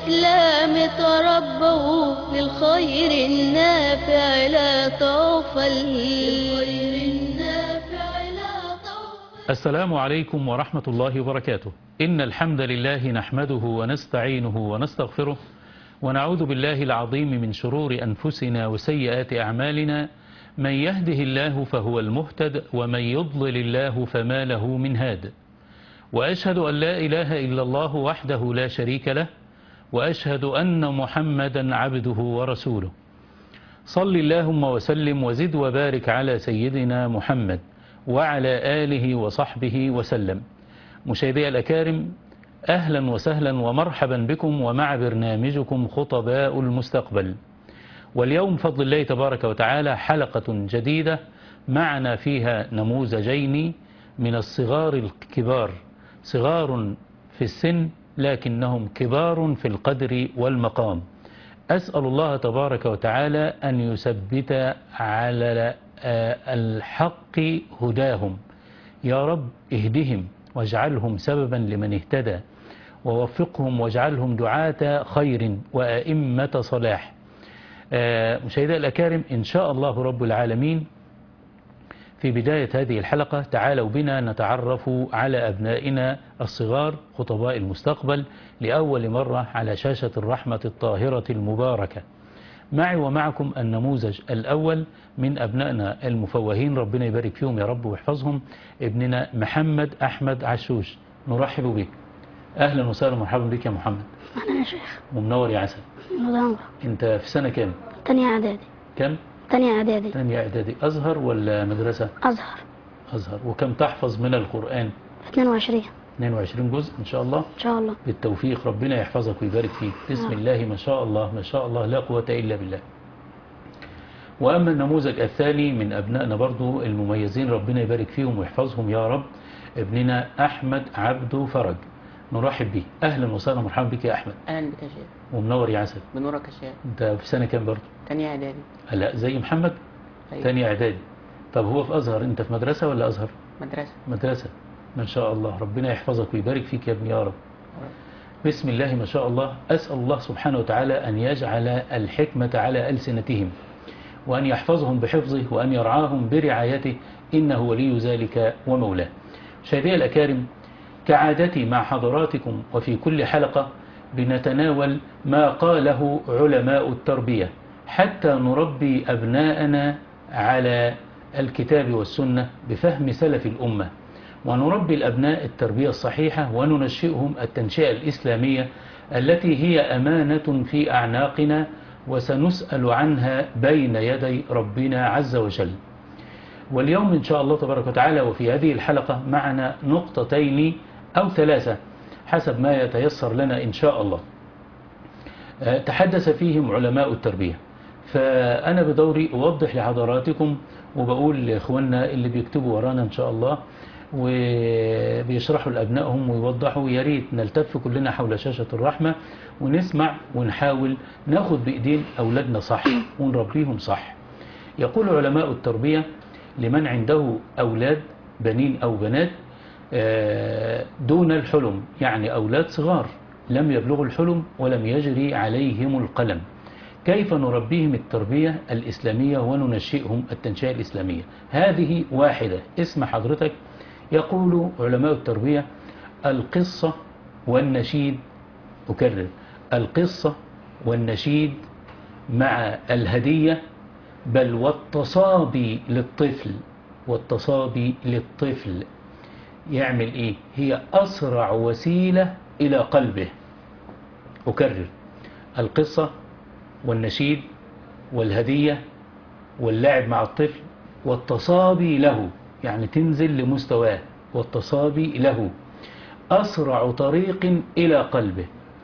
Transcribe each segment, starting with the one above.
الإسلام تربوا للخير النافع لا طوفا للخير النافع لا طوفا السلام عليكم ورحمة الله وبركاته إن الحمد لله نحمده ونستعينه ونستغفره ونعوذ بالله العظيم من شرور أنفسنا وسيئات أعمالنا من يهده الله فهو المهتد ومن يضلل الله فما له من هاد وأشهد أن لا إله إلا الله وحده لا شريك له وأشهد أن محمدا عبده ورسوله صل اللهم وسلم وزد وبارك على سيدنا محمد وعلى آله وصحبه وسلم مشاهدي الأكارم أهلا وسهلا ومرحبا بكم ومع برنامجكم خطباء المستقبل واليوم فضل الله تبارك وتعالى حلقة جديدة معنا فيها نموذجين من الصغار الكبار صغار في السن لكنهم كبار في القدر والمقام أسأل الله تبارك وتعالى أن يثبت على الحق هداهم يا رب اهدهم واجعلهم سببا لمن اهتدى ووفقهم واجعلهم دعاة خير وأئمة صلاح مشاهدي الأكارم إن شاء الله رب العالمين في بداية هذه الحلقة تعالوا بنا نتعرف على أبنائنا الصغار خطباء المستقبل لأول مرة على شاشة الرحمة الطاهرة المباركة معي ومعكم النموذج الأول من أبنائنا المفوهين ربنا يبارك فيهم يا رب ويحفظهم ابننا محمد أحمد عشوش نرحب بك أهلا وسهلا ومرحبا بك يا محمد أهلا يا شيخ ومنور يا عسل مدامرة أنت في سنة كام؟ تانية إعدادي كم؟ تانية إعدادي ثانية إعدادي أزهر ولا مدرسة؟ أزهر أزهر وكم تحفظ من القرآن؟ 22 22 جزء إن شاء الله إن شاء الله بالتوفيق ربنا يحفظك ويبارك فيك بسم الله ما شاء الله ما شاء الله لا قوة إلا بالله وأما النموذج الثاني من أبنائنا برضو المميزين ربنا يبارك فيهم ويحفظهم يا رب ابننا أحمد عبدو فرج نرحب به أهلا وسهلا مرحبا بك يا أحمد اهلا بك يا شيخ ومنور يا عسل بنورك يا شيخ أنت في سنة كام برضو؟ تانية اعدادي لا زي محمد أيوة. تاني إعدادي طب هو في أزهر أنت في مدرسة ولا أزهر؟ مدرسة مدرسة ما شاء الله ربنا يحفظك ويبارك فيك يا ابني يا رب بسم الله ما شاء الله أسأل الله سبحانه وتعالى أن يجعل الحكمة على ألسنتهم وأن يحفظهم بحفظه وأن يرعاهم برعايته إنه ولي ذلك ومولاه شهدي الأكارم كعادتي مع حضراتكم وفي كل حلقة بنتناول ما قاله علماء التربية حتى نربي أبناءنا على الكتاب والسنة بفهم سلف الأمة ونربي الأبناء التربية الصحيحة وننشئهم التنشئة الإسلامية التي هي أمانة في أعناقنا وسنسأل عنها بين يدي ربنا عز وجل واليوم إن شاء الله تبارك وتعالى وفي هذه الحلقة معنا نقطتين أو ثلاثة حسب ما يتيسر لنا إن شاء الله تحدث فيهم علماء التربية فأنا بدوري أوضح لحضراتكم وبقول لإخواننا اللي بيكتبوا ورانا إن شاء الله وبيشرحوا لأبنائهم ويوضحوا يا ريت نلتف كلنا حول شاشة الرحمة ونسمع ونحاول ناخد بإيدين أولادنا صح ونربيهم صح يقول علماء التربية لمن عنده أولاد بنين أو بنات دون الحلم يعني أولاد صغار لم يبلغوا الحلم ولم يجري عليهم القلم كيف نربيهم التربية الإسلامية وننشئهم التنشئة الإسلامية هذه واحدة اسم حضرتك يقول علماء التربية القصة والنشيد أكرر القصة والنشيد مع الهدية بل والتصابي للطفل والتصابي للطفل يعمل إيه هي أسرع وسيلة إلى قلبه أكرر القصة والنشيد والهدية واللعب مع الطفل والتصابي له يعني تنزل لمستواه والتصابي له أسرع طريق إلى قلبه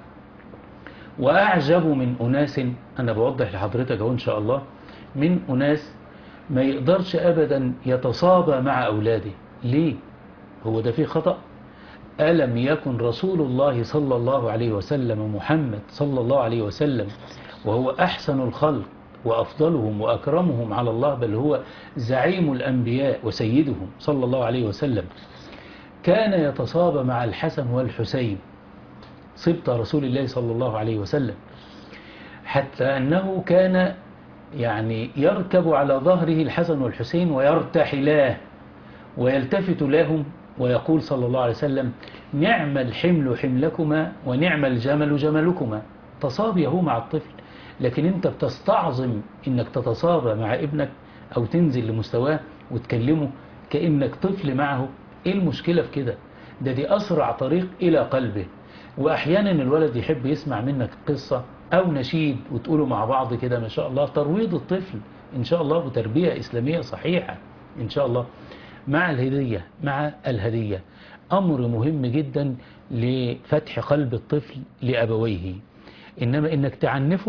وأعجب من أناس أنا بوضح لحضرتك أهو إن شاء الله من أناس ما يقدرش أبدا يتصابى مع أولاده ليه؟ هو ده فيه خطأ ألم يكن رسول الله صلى الله عليه وسلم محمد صلى الله عليه وسلم وهو أحسن الخلق وأفضلهم وأكرمهم على الله بل هو زعيم الأنبياء وسيدهم صلى الله عليه وسلم كان يتصابى مع الحسن والحسين سبط رسول الله صلى الله عليه وسلم حتى أنه كان يعني يركب على ظهره الحسن والحسين ويرتحلاه ويلتفت لهم ويقول صلى الله عليه وسلم نعم الحمل حملكما ونعم الجمل جملكما تصابي هو مع الطفل لكن انت بتستعظم انك تتصابى مع ابنك او تنزل لمستواه وتكلمه كأنك طفل معه ايه المشكلة في كده ده دي اسرع طريق الى قلبه واحيانا الولد يحب يسمع منك قصة او نشيد وتقولوا مع بعض كده ما شاء الله ترويض الطفل ان شاء الله بتربية اسلامية صحيحة ان شاء الله مع الهدية مع الهدية أمر مهم جدا لفتح قلب الطفل لأبويه إنما إنك تعنفه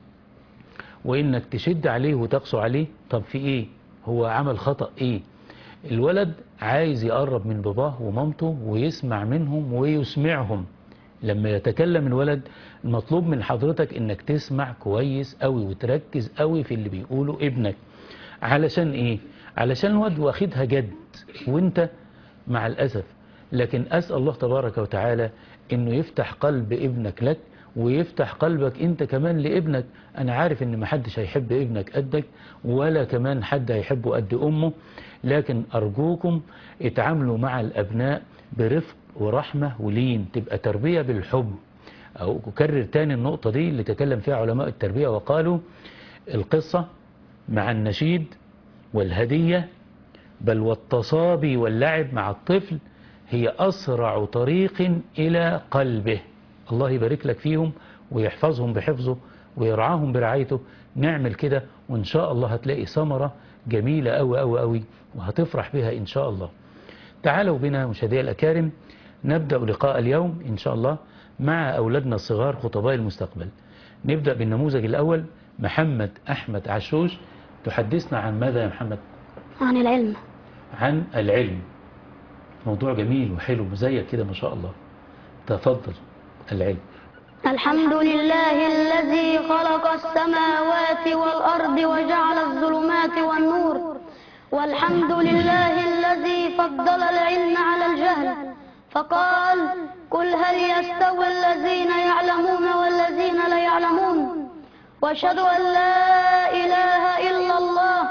وإنك تشد عليه وتقسو عليه طب في إيه هو عمل خطأ إيه الولد عايز يقرب من باباه ومامته ويسمع منهم ويسمعهم لما يتكلم الولد المطلوب من حضرتك انك تسمع كويس قوي وتركز قوي في اللي بيقوله ابنك علشان ايه علشان الواد واخدها جد وانت مع الأسف لكن أسأل الله تبارك وتعالى انه يفتح قلب ابنك لك ويفتح قلبك انت كمان لابنك انا عارف ان محدش هيحب ابنك قدك ولا كمان حد هيحبه قد امه لكن ارجوكم اتعاملوا مع الابناء برفق ورحمة ولين تبقى تربية بالحب او اكرر تاني النقطة دي اللي تكلم فيها علماء التربية وقالوا القصة مع النشيد والهدية بل والتصابي واللعب مع الطفل هي أسرع طريق إلى قلبه الله يبارك لك فيهم ويحفظهم بحفظه ويرعاهم برعايته نعمل كده وإن شاء الله هتلاقي ثمرة جميلة أوي أوي أوي وهتفرح بها إن شاء الله تعالوا بنا مشاهدي الأكارم نبدأ لقاء اليوم إن شاء الله مع أولادنا الصغار خطباء المستقبل نبدأ بالنموذج الأول محمد أحمد عشوش تحدثنا عن ماذا يا محمد عن العلم عن العلم موضوع جميل وحلو زيك كده ما شاء الله تفضل العلم الحمد لله الذي خلق السماوات والأرض وجعل الظلمات والنور والحمد لله الذي فضل العلم على الجهل فقال قل هل يستوي الذين يعلمون والذين لا يعلمون واشهد أن لا إله إلا الله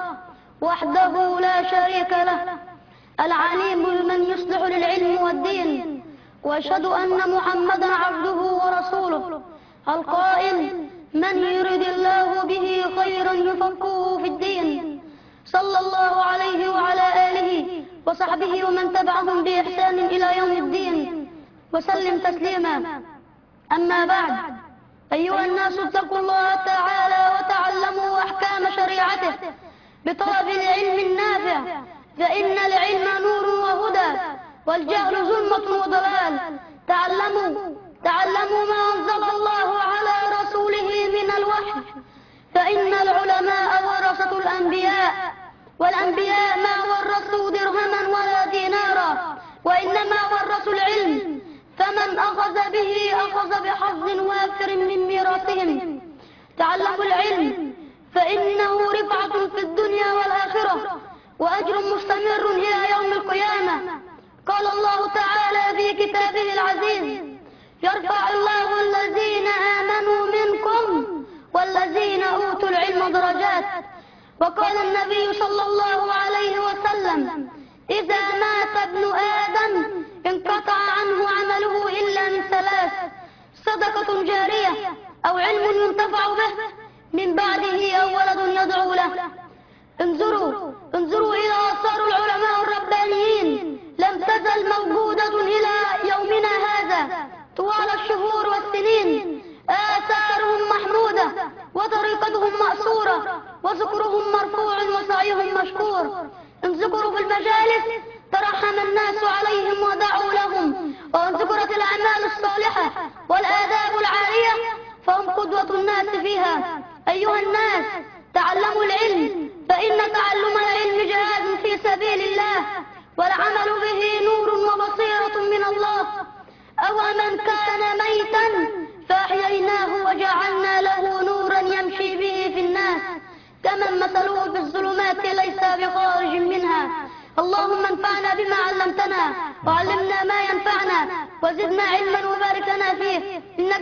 وحده لا شريك له العليم من يصلح للعلم والدين واشهد أن محمدا عبده ورسوله القائل من يرد الله به خيرا يفقهه في الدين صلى الله عليه وعلى آله وصحبه ومن تبعهم بإحسان إلى يوم الدين وسلم تسليما أما بعد أيها الناس اتقوا الله تعالى وتعلموا أحكام شريعته بطلب العلم النافع فإن العلم نور وهدى والجهل ظلمة وضلال تعلموا تعلموا ما أنزل الله على رسوله من الوحي فإن العلماء ورثة الأنبياء والأنبياء ما ورثوا درهما ولا دينارا وإنما ورثوا العلم فمن أخذ به أخذ بحظ وافر من ميراثهم تعلموا العلم فإنه رفعة في الدنيا والآخرة وأجر مستمر إلى يوم القيامة قال الله تعالى في كتابه العزيز يرفع الله الذين آمنوا منكم والذين أوتوا العلم درجات وقال النبي صلى الله عليه وسلم إذا مات ابن آدم انقطع عنه عمله إلا من ثلاث صدقة جارية أو علم ينتفع به من بعده أو ولد يدعو له انظروا انظروا إلى آثار العلماء الربانيين لم تزل موجودة إلى يومنا هذا طوال الشهور والسنين آثارهم محمودة وطريقتهم مأسورة وذكرهم مرفوع وسعيهم مشكور إن ذكروا في المجالس ترحم الناس عليهم ودعوا لهم وإن ذكرت الأعمال الصالحة والآداب العالية فهم قدوة الناس فيها أيها الناس تعلموا العلم فإن تعلم العلم جهاد في سبيل الله والعمل به نور وبصيرة من الله أو من كان ميتا فأحييناه وجعلنا له نورا يمشي به في الناس كمن مثله في الظلمات ليس بخارج منها اللهم انفعنا بما علمتنا وعلمنا ما ينفعنا وزدنا علما وبارك لنا فيه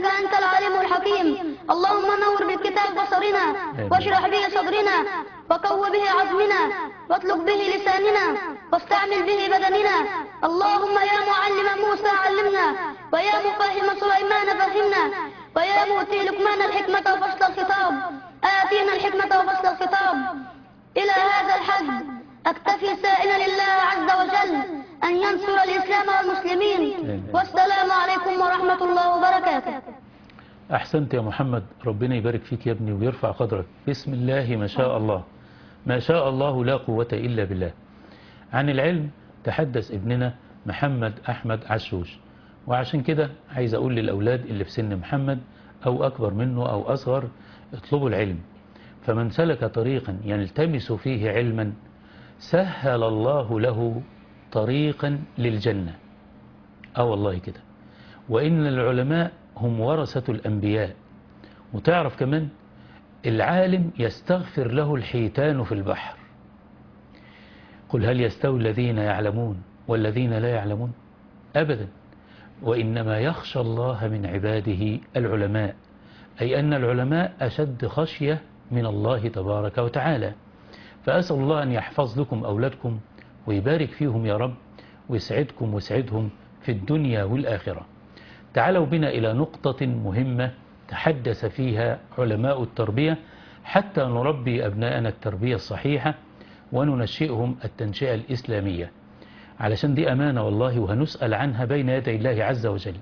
إنك أنت العليم الحكيم اللهم نور بالكتاب بصرنا واشرح به صدرنا وقو به عظمنا واطلق به لساننا واستعمل به بدننا اللهم يا معلم موسى علمنا ويا مفهم سليمان فهمنا ويا مؤتي لقمان الحكمة وفصل الخطاب آتينا الحكمة وفصل الخطاب إلى هذا الحد أكتفي سائلا لله عز وجل أن ينصر الإسلام والمسلمين والسلام عليكم ورحمة الله وبركاته أحسنت يا محمد ربنا يبارك فيك يا ابني ويرفع قدرك بسم الله ما شاء الله ما شاء الله لا قوة إلا بالله عن العلم تحدث ابننا محمد أحمد عشوش وعشان كده عايز أقول للأولاد اللي في سن محمد أو أكبر منه أو أصغر اطلبوا العلم فمن سلك طريقا يلتمس فيه علما سهل الله له طريقا للجنة اه والله كده وإن العلماء هم ورثة الأنبياء وتعرف كمان العالم يستغفر له الحيتان في البحر قل هل يستوي الذين يعلمون والذين لا يعلمون أبدا وإنما يخشى الله من عباده العلماء أي أن العلماء أشد خشية من الله تبارك وتعالى فأسأل الله أن يحفظ لكم أولادكم ويبارك فيهم يا رب ويسعدكم ويسعدهم في الدنيا والآخرة تعالوا بنا إلى نقطة مهمة تحدث فيها علماء التربية حتى نربي أبناءنا التربية الصحيحة وننشئهم التنشئة الإسلامية علشان دي أمانة والله وهنسأل عنها بين يدي الله عز وجل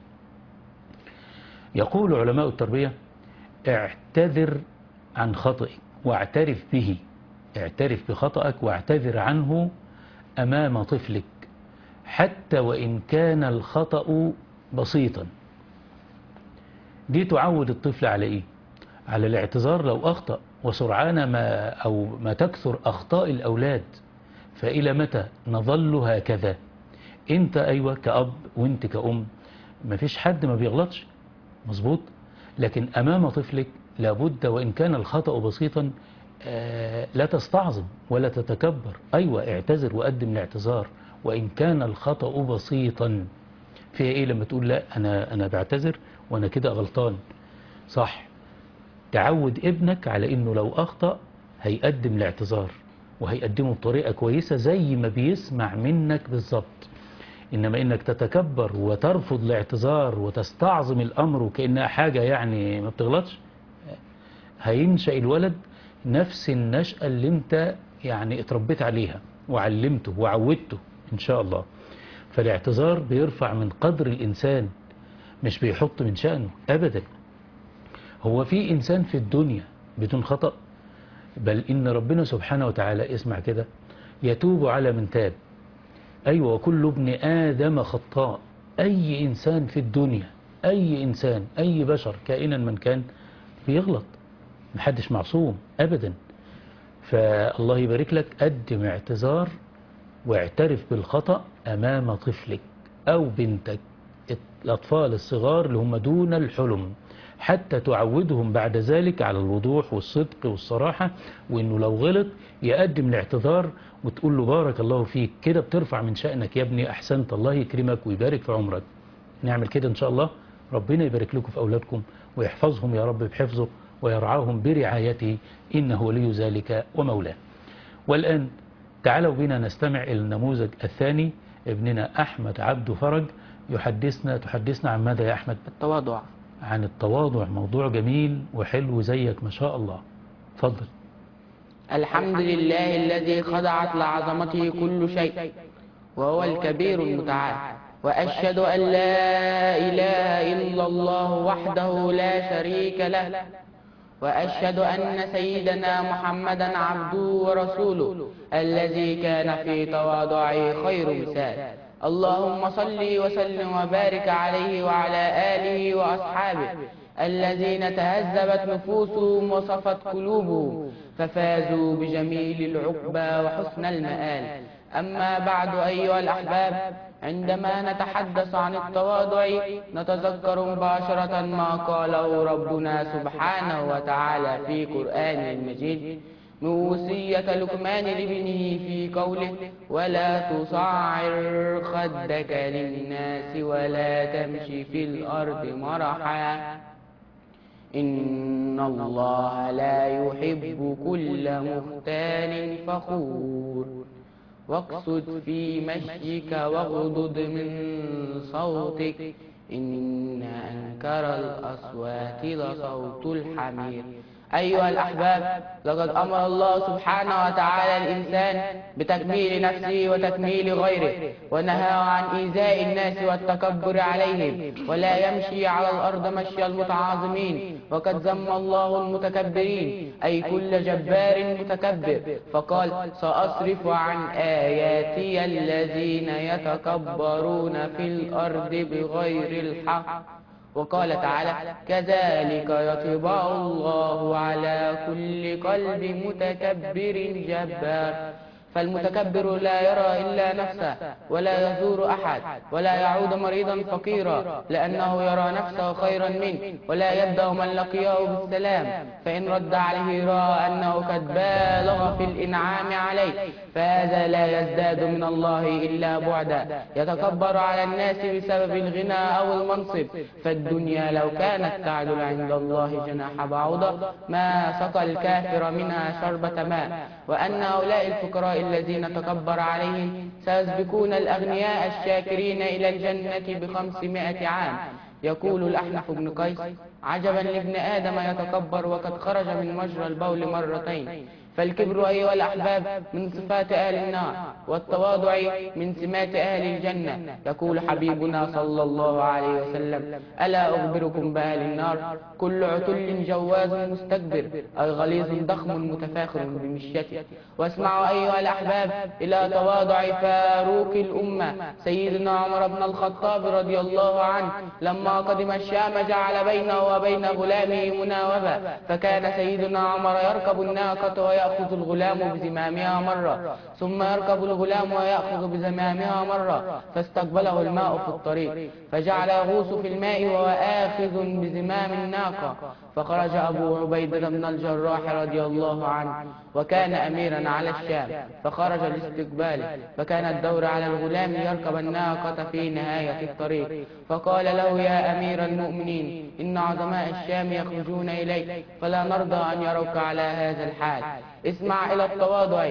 يقول علماء التربية اعتذر عن خطئك واعترف به اعترف بخطأك واعتذر عنه أمام طفلك حتى وإن كان الخطأ بسيطا دي تعود الطفل على إيه؟ على الاعتذار لو أخطأ وسرعان ما أو ما تكثر أخطاء الأولاد فإلى متى نظل هكذا أنت أيوة كأب وأنت كأم ما فيش حد ما بيغلطش مظبوط لكن أمام طفلك لابد وإن كان الخطأ بسيطا آه لا تستعظم ولا تتكبر أيوة اعتذر وقدم الاعتذار وإن كان الخطأ بسيطا فيها إيه لما تقول لا أنا, أنا بعتذر وأنا كده غلطان صح تعود ابنك على إنه لو أخطأ هيقدم الاعتذار وهيقدمه بطريقة كويسة زي ما بيسمع منك بالظبط إنما إنك تتكبر وترفض الاعتذار وتستعظم الأمر وكأنها حاجة يعني ما بتغلطش هينشأ الولد نفس النشأة اللي انت يعني اتربيت عليها وعلمته وعودته إن شاء الله فالاعتذار بيرفع من قدر الإنسان مش بيحط من شأنه أبدا هو في إنسان في الدنيا بدون خطأ بل إن ربنا سبحانه وتعالى اسمع كده يتوب على من تاب أيوة وكل ابن آدم خطاء أي إنسان في الدنيا أي إنسان أي بشر كائنا من كان بيغلط محدش معصوم أبدا فالله يبارك لك قدم اعتذار واعترف بالخطأ أمام طفلك أو بنتك الأطفال الصغار اللي هم دون الحلم حتى تعودهم بعد ذلك على الوضوح والصدق والصراحة وإنه لو غلط يقدم الاعتذار وتقول له بارك الله فيك كده بترفع من شأنك يا ابني أحسنت الله يكرمك ويبارك في عمرك نعمل كده إن شاء الله ربنا يبارك لكم في أولادكم ويحفظهم يا رب بحفظه ويرعاهم برعايته إنه ولي ذلك ومولاه والآن تعالوا بنا نستمع إلى النموذج الثاني ابننا أحمد عبد فرج يحدثنا تحدثنا عن ماذا يا أحمد التواضع عن التواضع موضوع جميل وحلو زيك ما شاء الله تفضل الحمد لله الذي خضعت لعظمته كل شيء وهو الكبير المتعال وأشهد أن لا إله إلا الله وحده لا شريك له وأشهد أن سيدنا محمدا عبده ورسوله الذي كان في تواضعه خير مثال اللهم صل وسلم وبارك عليه وعلى آله وأصحابه الذين تهذبت نفوسهم وصفت قلوبهم ففازوا بجميل العقبى وحسن المآل أما بعد أيها الأحباب عندما نتحدث عن التواضع نتذكر مباشرة ما قاله ربنا سبحانه وتعالى في قرآن المجيد من وصية لقمان لابنه في قوله ولا تصعر خدك للناس ولا تمشي في الأرض مرحا إن الله لا يحب كل مختال فخور واقصد في مشيك واغضض من صوتك إن أنكر الأصوات لصوت الحمير أيها الأحباب لقد أمر الله سبحانه وتعالى الإنسان بتكميل نفسه وتكميل غيره ونهى عن إيذاء الناس والتكبر عليهم ولا يمشي على الأرض مشي المتعاظمين وقد ذم الله المتكبرين أي كل جبار متكبر فقال سأصرف عن آياتي الذين يتكبرون في الأرض بغير الحق وقال تعالى كذلك يطبع الله على كل قلب متكبر جبار فالمتكبر لا يرى إلا نفسه ولا يزور أحد ولا يعود مريضا فقيرا لأنه يرى نفسه خيرا منه ولا يبدأ من لقيه بالسلام فإن رد عليه رأى أنه قد بالغ في الإنعام عليه فهذا لا يزداد من الله إلا بعدا يتكبر على الناس بسبب الغنى أو المنصب فالدنيا لو كانت تعدل عند الله جناح بعوضة ما سقى الكافر منها شربة ماء وأن هؤلاء الفقراء الذين تكبر عليهم سيسبقون الأغنياء الشاكرين إلى الجنة بخمسمائة عام يقول الأحنف بن قيس عجبا لابن آدم يتكبر وقد خرج من مجرى البول مرتين فالكبر أيها الأحباب من صفات أهل النار والتواضع من سمات أهل الجنة يقول حبيبنا صلى الله عليه وسلم ألا أخبركم بأهل النار كل عتل جواز مستكبر أي غليظ ضخم متفاخر بمشيته واسمعوا أيها الأحباب إلى تواضع فاروق الأمة سيدنا عمر بن الخطاب رضي الله عنه لما قدم الشام جعل بينه وبين غلامه مناوبة فكان سيدنا عمر يركب الناقة ويأخذ الغلام بزمامها مرة ثم يركب الغلام ويأخذ بزمامها مرة فاستقبله الماء في الطريق فجعل يغوص في الماء وهو آخذ بزمام الناقة فخرج أبو عبيدة بن الجراح رضي الله عنه وكان أميرا على الشام فخرج لاستقباله فكان الدور على الغلام يركب الناقة في نهاية الطريق فقال له يا أمير المؤمنين إن عظماء الشام يخرجون إليك فلا نرضى أن يروك على هذا الحال اسمع إلى التواضع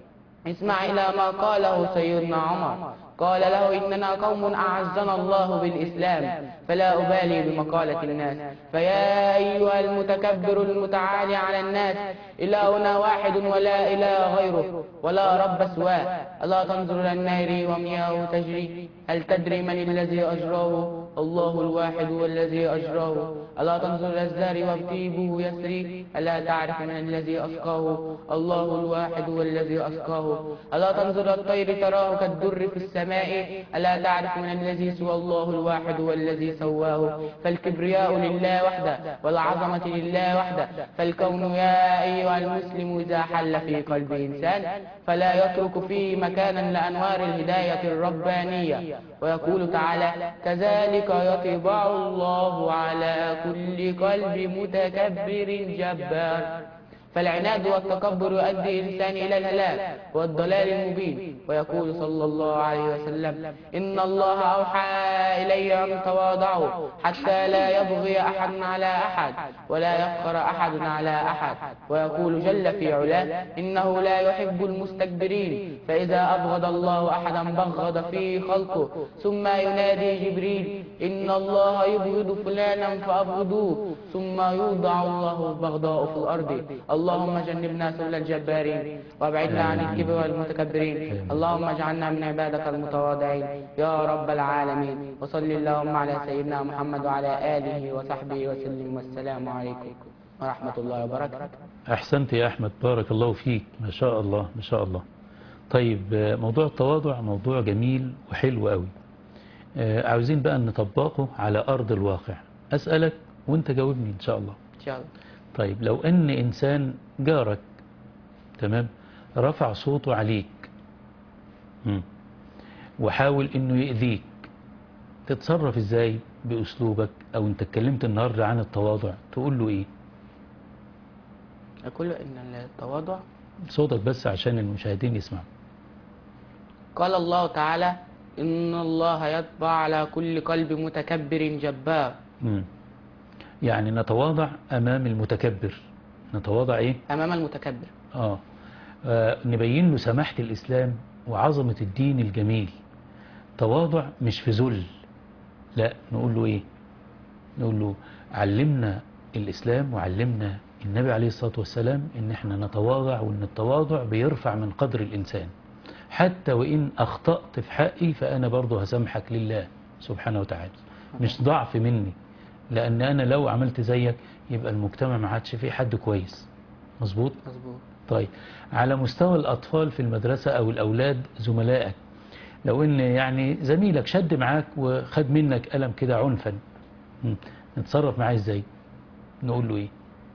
اسمع إلى ما قاله سيدنا عمر قال له إننا قوم أعزنا الله بالإسلام فلا أبالي بمقالة الناس فيا أيها المتكبر المتعالي على الناس إلهنا واحد ولا إله غيره ولا رب سواه ألا تنظر إلى النهر ومياه تجري هل تدري من الذي أجراه الله الواحد هو الذي أجراه ألا تنظر إلى الزهر وابتيبه يسري ألا تعرف من الذي أسقاه الله الواحد هو الذي أسقاه ألا تنظر إلى الطير تراه كالدر في السماء ألا تعرف من الذي سوى الله الواحد هو الذي سواه فالكبرياء لله وحده والعظمة لله وحده فالكون يا أيها المسلم إذا حل في قلب إنسان فلا يترك فيه مكانا لأنوار الهداية الربانية ويقول تعالى كذلك يطبع الله على كل قلب متكبر جبار فالعناد والتكبر يؤدي الإنسان إلى الهلاك والضلال المبين ويقول صلى الله عليه وسلم إن الله أوحى إلي أن تواضعوا حتى لا يبغي أحد على أحد ولا يفخر أحد على أحد ويقول جل في علاه إنه لا يحب المستكبرين فإذا أبغض الله أحدا بغض فيه خلقه ثم ينادي جبريل إن الله يبغض فلانا فأبغضوه ثم يوضع الله البغضاء في الأرض اللهم جنبنا سبل الجبارين وابعدنا عن الكبر والمتكبرين اللهم اجعلنا من عبادك المتواضعين يا رب العالمين وصل اللهم على سيدنا محمد وعلى آله وصحبه وسلم والسلام عليكم ورحمة الله وبركاته أحسنت يا أحمد بارك الله فيك ما شاء الله ما شاء الله طيب آه، موضوع التواضع موضوع جميل وحلو قوي آه، عاوزين بقى نطبقه على أرض الواقع أسألك وانت جاوبني إن شاء الله إن شاء الله طيب لو ان انسان جارك تمام رفع صوته عليك مم. وحاول انه يأذيك تتصرف ازاي باسلوبك او انت اتكلمت النهارده عن التواضع تقول له ايه أقول له إن التواضع صوتك بس عشان المشاهدين يسمعوا قال الله تعالى إن الله يطبع على كل قلب متكبر جبار مم. يعني نتواضع أمام المتكبر نتواضع إيه؟ أمام المتكبر آه. آه نبين له سماحة الإسلام وعظمة الدين الجميل تواضع مش في ذل لا نقول له إيه نقول له علمنا الإسلام وعلمنا النبي عليه الصلاة والسلام إن إحنا نتواضع وإن التواضع بيرفع من قدر الإنسان حتى وإن أخطأت في حقي فأنا برضه هسامحك لله سبحانه وتعالى مش ضعف مني لأن أنا لو عملت زيك يبقى المجتمع ما عادش فيه حد كويس مظبوط مظبوط طيب على مستوى الأطفال في المدرسة أو الأولاد زملائك لو إن يعني زميلك شد معاك وخد منك قلم كده عنفا م، نتصرف معاه إزاي نقول له إيه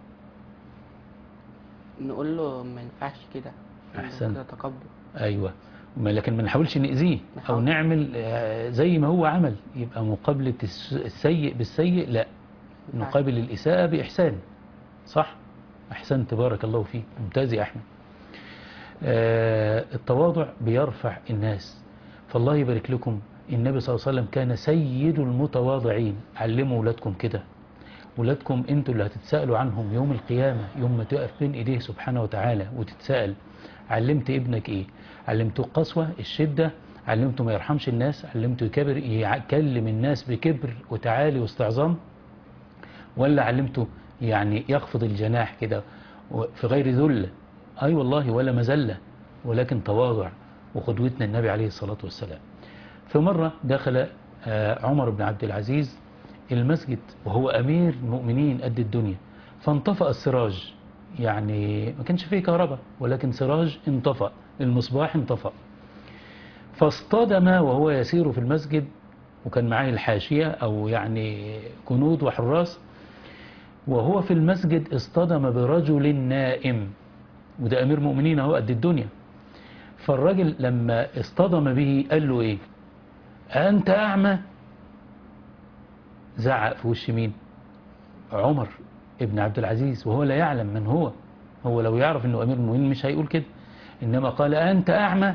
نقول له ما ينفعش كده أحسنت. كده تكبر أيوة ما- لكن ما نحاولش نأذيه أو نحاول. نعمل آه، زي ما هو عمل يبقى مقابلة الس- السيء بالسيء لا ينفعش. نقابل الإساءة بإحسان صح أحسنت بارك الله فيك ممتاز يا أحمد آه، التواضع بيرفع الناس فالله يبارك لكم النبي صلى الله عليه وسلم كان سيد المتواضعين علموا ولادكم كده ولادكم انتوا اللي هتتسألوا عنهم يوم القيامة يوم ما تقف بين ايديه سبحانه وتعالى وتتسأل علمت ابنك ايه علمته القسوة الشدة علمته ما يرحمش الناس علمته يكبر يكلم الناس بكبر وتعالي واستعظام ولا علمته يعني يخفض الجناح كده في غير ذل أي والله ولا مزلة ولكن تواضع وقدوتنا النبي عليه الصلاة والسلام في مرة دخل آه، عمر بن عبد العزيز المسجد وهو أمير المؤمنين قد الدنيا فانطفأ السراج يعني ما كانش فيه كهرباء ولكن سراج انطفأ المصباح انطفأ فاصطدم وهو يسير في المسجد وكان معاه الحاشية أو يعني جنود وحراس وهو في المسجد اصطدم برجل نائم وده أمير مؤمنين اهو قد الدنيا فالراجل لما اصطدم به قال له ايه أنت أعمى زعق في وش مين عمر ابن عبد العزيز وهو لا يعلم من هو هو لو يعرف انه أمير المؤمنين مش هيقول كده إنما قال أنت أعمى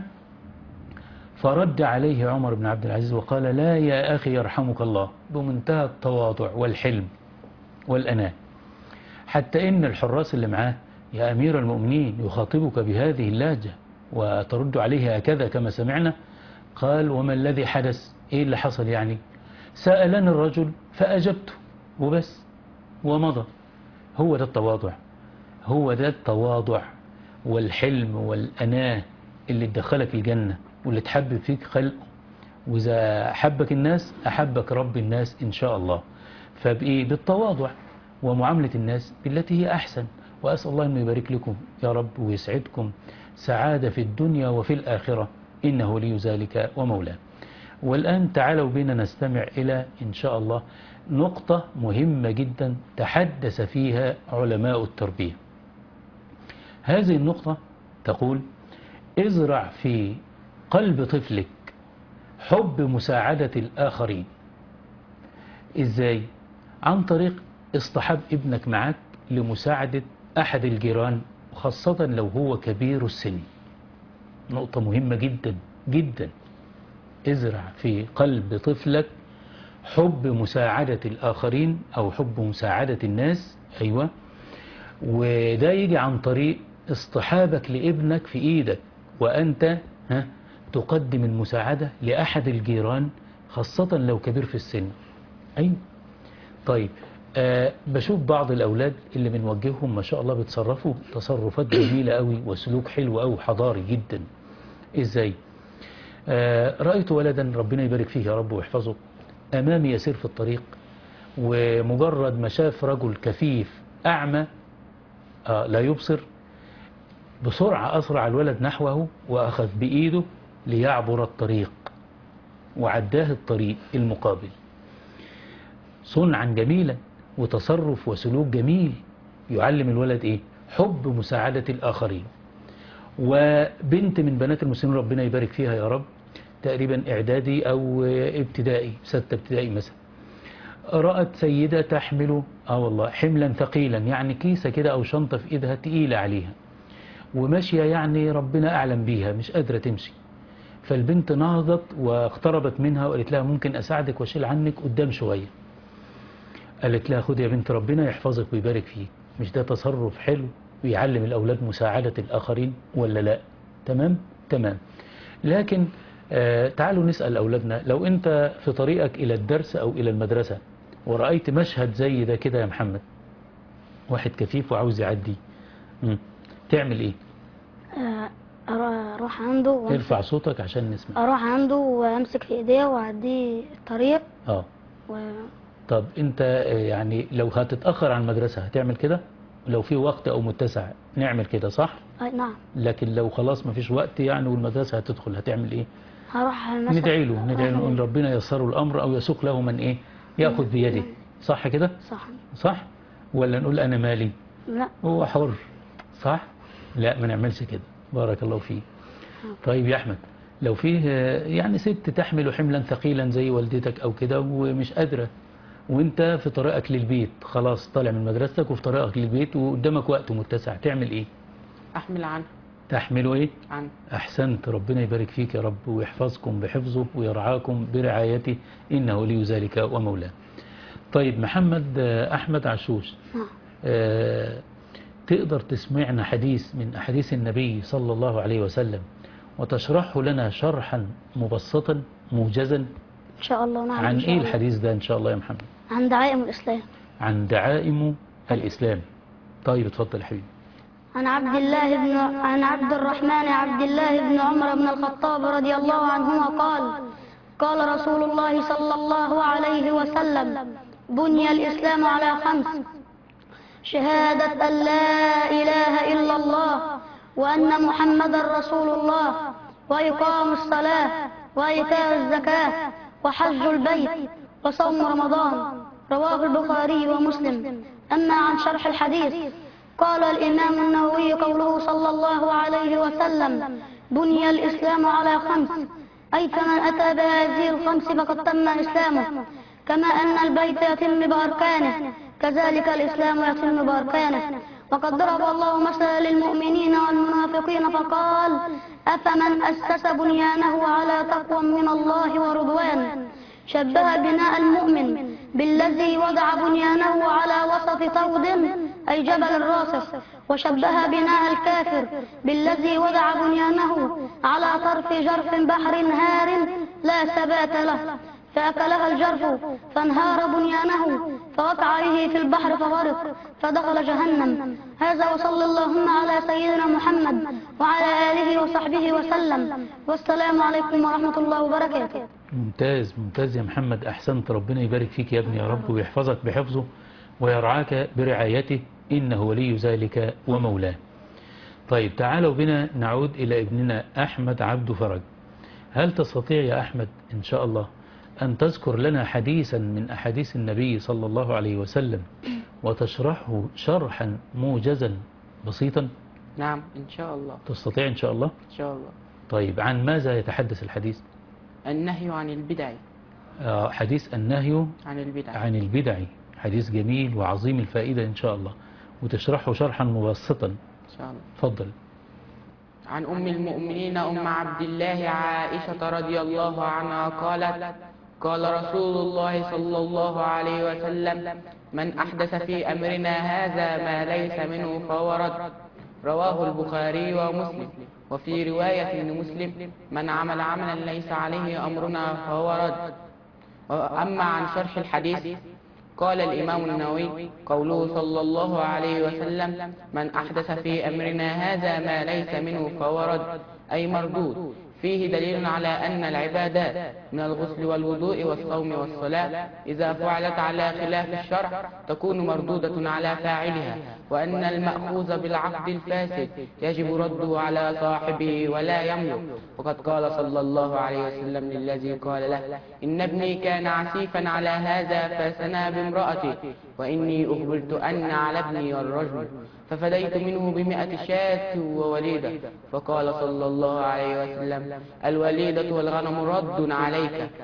فرد عليه عمر بن عبد العزيز وقال لا يا أخي يرحمك الله بمنتهى التواضع والحلم والأناة حتى إن الحراس اللي معاه يا أمير المؤمنين يخاطبك بهذه اللهجة وترد عليه هكذا كما سمعنا قال وما الذي حدث إيه اللي حصل يعني سألني الرجل فأجبته وبس ومضى هو ده التواضع هو ده التواضع والحلم والأناة اللي تدخلك الجنة واللي تحبب فيك خلقه وإذا حبك الناس أحبك رب الناس إن شاء الله فبإيه بالتواضع ومعاملة الناس بالتي هي أحسن وأسأل الله أنه يبارك لكم يا رب ويسعدكم سعادة في الدنيا وفي الآخرة إنه لي ذلك ومولاه والآن تعالوا بنا نستمع إلى إن شاء الله نقطة مهمة جدا تحدث فيها علماء التربية هذه النقطة تقول ازرع في قلب طفلك حب مساعدة الآخرين إزاي؟ عن طريق اصطحاب ابنك معك لمساعدة أحد الجيران خاصة لو هو كبير السن نقطة مهمة جدا جدا ازرع في قلب طفلك حب مساعدة الآخرين أو حب مساعدة الناس أيوة وده يجي عن طريق اصطحابك لابنك في إيدك وأنت ها تقدم المساعدة لأحد الجيران خاصة لو كبير في السن أيوة طيب أه بشوف بعض الأولاد اللي بنوجههم ما شاء الله بيتصرفوا تصرفات جميلة قوي وسلوك حلو قوي حضاري جدا إزاي أه رأيت ولدا ربنا يبارك فيه يا رب ويحفظه أمامي يسير في الطريق ومجرد ما شاف رجل كفيف أعمى أه لا يبصر بسرعة أسرع الولد نحوه وأخذ بإيده ليعبر الطريق وعداه الطريق المقابل صنعا جميلا وتصرف وسلوك جميل يعلم الولد إيه حب مساعدة الآخرين وبنت من بنات المسلمين ربنا يبارك فيها يا رب تقريبا إعدادي أو ابتدائي ستة ابتدائي مثلا رأت سيدة تحمل آه والله حملا ثقيلا يعني كيسة كده أو شنطة في إيدها تقيلة عليها وماشية يعني ربنا أعلم بيها مش قادرة تمشي فالبنت نهضت واقتربت منها وقالت لها ممكن أساعدك واشيل عنك قدام شوية قالت لها خد يا بنت ربنا يحفظك ويبارك فيك مش ده تصرف حلو ويعلم الأولاد مساعدة الآخرين ولا لا تمام تمام لكن آه تعالوا نسأل أولادنا لو أنت في طريقك إلى الدرس أو إلى المدرسة ورأيت مشهد زي ده كده يا محمد واحد كفيف وعاوز يعدي مم. تعمل إيه آه، أرا- اروح عنده وأمسك- ارفع صوتك عشان نسمع اروح عنده وامسك في ايديه واعديه الطريق اه و... طب انت آه، يعني لو هتتأخر عن المدرسة هتعمل كده لو في وقت او متسع نعمل كده صح أي نعم لكن لو خلاص ما فيش وقت يعني والمدرسة هتدخل هتعمل ايه هروح مثلا ندعي له ندعي له نقول ربنا ييسر الامر او يسوق له من ايه ياخذ بيده صح كده صح صح ولا نقول انا مالي لا هو حر صح لا ما نعملش كده بارك الله فيك طيب يا احمد لو فيه آه، يعني ست تحمل حملا ثقيلا زي والدتك او كده ومش قادره وانت في طريقك للبيت خلاص طالع من مدرستك وفي طريقك للبيت وقدامك وقت متسع تعمل ايه أحمل عنه تحمل ايه عنه أحسنت ربنا يبارك فيك يا رب ويحفظكم بحفظه ويرعاكم برعايته إنه ولي ذلك ومولاه طيب محمد آه، أحمد عشوش نعم آه، تقدر تسمعنا حديث من أحاديث النبي صلى الله عليه وسلم وتشرحه لنا شرحا مبسطا موجزا ان شاء الله نعم عن إن شاء إيه الله. الحديث ده إن شاء الله يا محمد عن دعائم الاسلام عن دعائم الإسلام طيب اتفضل يا حبيبي عن عبد الله بن عن عبد الرحمن عبد الله بن عمر بن الخطاب رضي الله عنهما قال قال رسول الله صلى الله عليه وسلم بني الإسلام على خمس شهادة أن لا إله إلا الله وأن محمدا رسول الله وإقام الصلاة وإيتاء الزكاة وحج البيت وصوم رمضان رواه البخاري ومسلم أما عن شرح الحديث قال الإمام النووي قوله صلى الله عليه وسلم بني الإسلام على خمس أي فمن أتى بهذه الخمس فقد تم إسلامه كما أن البيت يتم بأركانه كذلك الإسلام يتم بأركانه وقد ضرب الله مثلا للمؤمنين والمنافقين فقال أفمن أسس بنيانه على تقوى من الله ورضوان شبه بناء المؤمن بالذي وضع بنيانه على وسط طود أي جبل راسخ وشبه بناء الكافر بالذي وضع بنيانه على طرف جرف بحر هار لا ثبات له فأكلها الجرف فانهار بنيانه فوقع به في البحر فغرق فدخل جهنم هذا وصلى اللهم على سيدنا محمد وعلى آله وصحبه وسلم والسلام عليكم ورحمة الله وبركاته ممتاز ممتاز يا محمد أحسنت ربنا يبارك فيك يا ابني يا رب ويحفظك بحفظه ويرعاك برعايته إنه ولي ذلك ومولاه طيب تعالوا بنا نعود إلى ابننا أحمد عبد فرج هل تستطيع يا أحمد إن شاء الله أن تذكر لنا حديثا من أحاديث النبي صلى الله عليه وسلم وتشرحه شرحا موجزا بسيطا نعم إن شاء الله تستطيع إن شاء الله إن شاء الله طيب عن ماذا يتحدث الحديث النهي عن البدع آه، حديث النهي عن البدع عن البدع حديث جميل وعظيم الفائدة إن شاء الله وتشرحه شرحا مبسطا إن شاء الله تفضل عن أم المؤمنين أم عبد الله عائشة رضي الله عنها قالت قال رسول الله صلى الله عليه وسلم من أحدث في أمرنا هذا ما ليس منه فهو رد رواه البخاري ومسلم وفي رواية لمسلم من عمل عملا ليس عليه أمرنا فهو رد أما عن شرح الحديث قال الإمام النووي قوله صلى الله عليه وسلم من أحدث في أمرنا هذا ما ليس منه فهو رد أي مردود فيه دليل على أن العبادات من الغسل والوضوء والصوم والصلاة إذا فعلت على خلاف الشرع تكون مردودة على فاعلها وأن المأخوذ بالعقد الفاسد يجب رده على صاحبه ولا يملك وقد قال صلى الله عليه وسلم للذي قال له إن ابني كان عسيفا على هذا فسنى بامرأتي وإني أخبرت أن على ابني الرجل ففديت منه بمئة شاة ووليدة فقال صلى الله عليه وسلم الوليدة والغنم رد عليك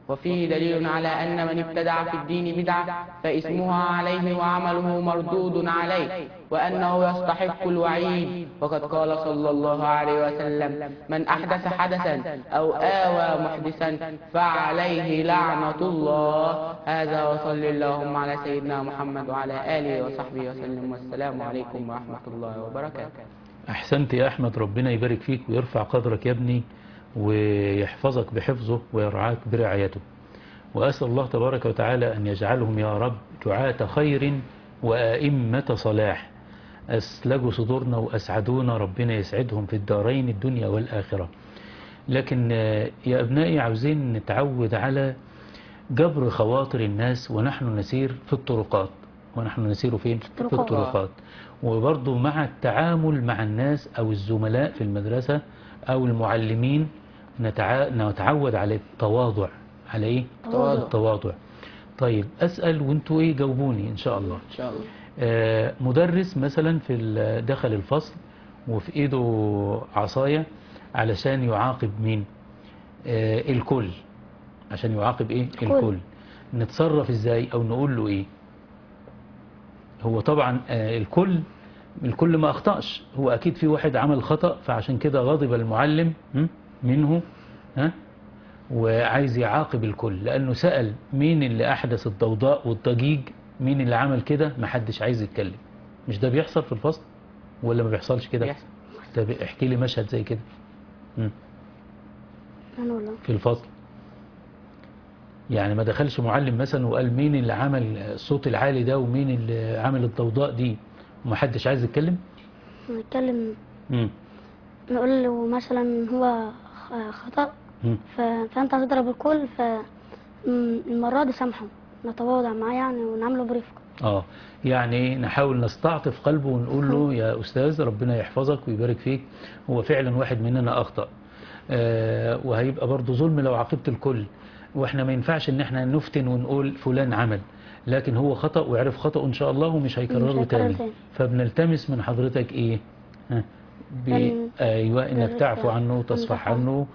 وفيه دليل على أن من ابتدع في الدين بدعة فإسمها عليه وعمله مردود عليه وأنه يستحق الوعيد وقد قال صلى الله عليه وسلم من أحدث حدثا أو آوى محدثا فعليه لعنة الله هذا وصل اللهم على سيدنا محمد وعلى آله وصحبه وسلم والسلام عليكم ورحمة الله وبركاته أحسنت يا أحمد ربنا يبارك فيك ويرفع قدرك يا ابني ويحفظك بحفظه ويرعاك برعايته وأسأل الله تبارك وتعالى أن يجعلهم يا رب دعاة خير وأئمة صلاح أسلجوا صدورنا وأسعدونا ربنا يسعدهم في الدارين الدنيا والآخرة لكن آه، يا أبنائي عاوزين نتعود على جبر خواطر الناس ونحن نسير في الطرقات ونحن نسير فين؟ في الطرقات. الطرقات وبرضه مع التعامل مع الناس أو الزملاء في المدرسة أو المعلمين نتع... نتعود على التواضع على إيه؟ تواضع. التواضع طيب أسأل وانتوا إيه جاوبوني إن شاء الله إن شاء الله آه، مدرس مثلا في ال- دخل الفصل وفي ايده عصاية علشان يعاقب مين آه، الكل عشان يعاقب ايه الكل. الكل نتصرف ازاي او نقول له ايه هو طبعا آه، الكل الكل ما اخطأش هو اكيد في واحد عمل خطأ فعشان كده غضب المعلم م? منه ها وعايز يعاقب الكل لأنه سأل مين اللي أحدث الضوضاء والضجيج مين اللي عمل كده محدش عايز يتكلم مش ده بيحصل في الفصل ولا ما بيحصلش كده بيحصل. طب احكي لي مشهد زي كده مم. أنا والله في الفصل يعني ما دخلش معلم مثلا وقال مين اللي عمل الصوت العالي ده ومين اللي عمل الضوضاء دي ومحدش عايز يتكلم نتكلم مم. نقول له مثلا هو خ- خطأ مم. ف... فأنت هتضرب الكل فالمرة دي سامحه نتواضع معاه يعني ونعامله برفق اه يعني نحاول نستعطف قلبه ونقول له يا أستاذ ربنا يحفظك ويبارك فيك هو فعلا واحد مننا أخطأ آه وهيبقى برضه ظلم لو عاقبت الكل واحنا ما ينفعش ان احنا نفتن ونقول فلان عمل لكن هو خطأ ويعرف خطأه ان شاء الله ومش هيكرره هيكرر تاني تاني. فبنلتمس من حضرتك ايه ها ب... أن- ايوه انك الرفق تعفو عنه وتصفح عنه. عنه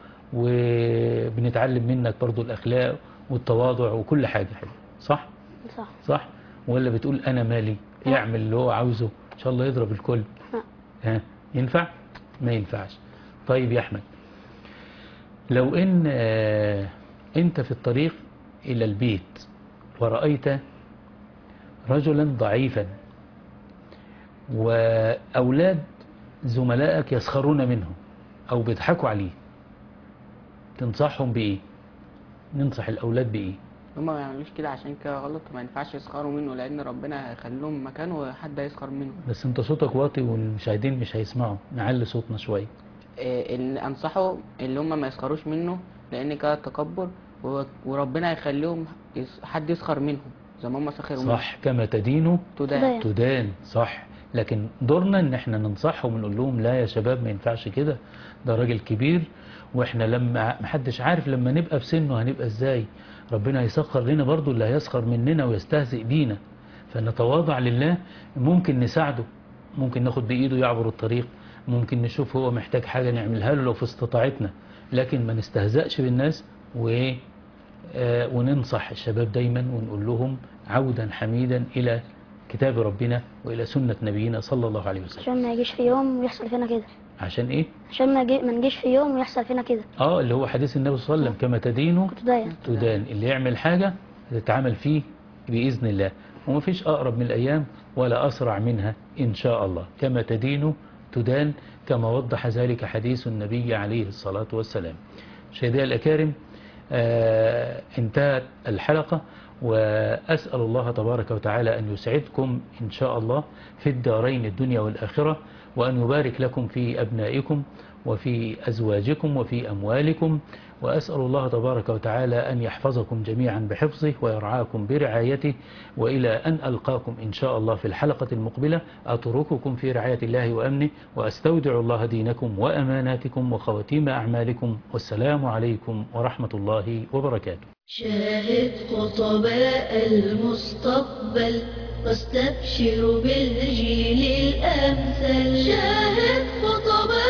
وبنتعلم منك برضه الاخلاق والتواضع وكل حاجة حلوه صح صح صح ولا بتقول انا مالي يعمل اللي هو عاوزه ان شاء الله يضرب الكل لا. ها ينفع ما ينفعش طيب يا احمد لو ان آه، انت في الطريق الى البيت ورأيت رجلا ضعيفا واولاد زملائك يسخرون منه او بيضحكوا عليه تنصحهم بايه ننصح الاولاد بايه هما ما يعملوش كده عشان كده غلط وما ينفعش يسخروا منه لأن ربنا هيخليهم مكانه وحد هيسخر منه بس انت صوتك واطي والمشاهدين مش هيسمعوا نعلي صوتنا شوية إيه، ان انصحه اللي هم ما يسخروش منه لان كده تكبر و- وربنا هيخليهم يس- حد يسخر منهم زي ما هم سخروا منه صح كما تدين تدان تدان. تدان صح لكن دورنا ان احنا ننصحهم ونقول لهم لا يا شباب ما ينفعش كده ده راجل كبير واحنا لما محدش عارف لما نبقى في سنه هنبقى ازاي ربنا يسخر لنا برضو اللي هيسخر مننا ويستهزئ بينا فنتواضع لله ممكن نساعده ممكن ناخد بإيده يعبر الطريق ممكن نشوف هو محتاج حاجة نعملها له لو في استطاعتنا لكن ما نستهزأش بالناس و آه، وننصح الشباب دايما ونقول لهم عودا حميدا إلى كتاب ربنا وإلى سنة نبينا صلى الله عليه وسلم عشان ما يجيش في يوم ويحصل فينا كده عشان إيه؟ عشان ما, يجي... ما نجيش في يوم ويحصل فينا كده آه اللي هو حديث النبي صلى الله عليه وسلم كما تدين كنت ضايق تدان اللي يعمل حاجة تتعامل فيه بإذن الله ومفيش أقرب من الأيام ولا أسرع منها إن شاء الله كما تدين تدان كما وضح ذلك حديث النبي عليه الصلاة والسلام مشاهدي الأكارم آه انتهت الحلقة وأسأل الله تبارك وتعالى أن يسعدكم إن شاء الله في الدارين الدنيا والآخرة وأن يبارك لكم في أبنائكم وفي أزواجكم وفي أموالكم وأسأل الله تبارك وتعالى أن يحفظكم جميعا بحفظه ويرعاكم برعايته وإلى أن ألقاكم إن شاء الله في الحلقة المقبلة أترككم في رعاية الله وأمنه وأستودع الله دينكم وأماناتكم وخواتيم أعمالكم والسلام عليكم ورحمة الله وبركاته شاهد خطباء المستقبل واستبشر بالجيل الأمثل شاهد خطباء